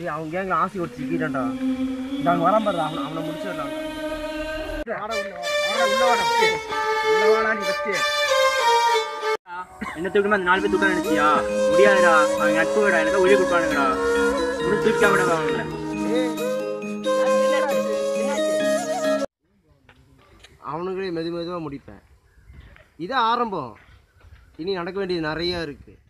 டேய் அவன் கேங்கில் ஆசி ஒரு சிக்கிட்டான்டா நாங்கள் வராம பாரு அவனை அவனை முடிச்சிடலாம் என்ன தூக்கமா அந்த நாலு பேர் தூக்கம் நினைச்சியா முடியாதுடா அவங்க நட்பு விடா எனக்கு உயிர் கொடுப்பானுங்கடா ஒன்றும் தூக்கிக்க விட அவங்கள அவனுங்களே மெது மெதுவாக முடிப்பேன் இது ஆரம்பம் இனி நடக்க வேண்டியது நிறையா இருக்குது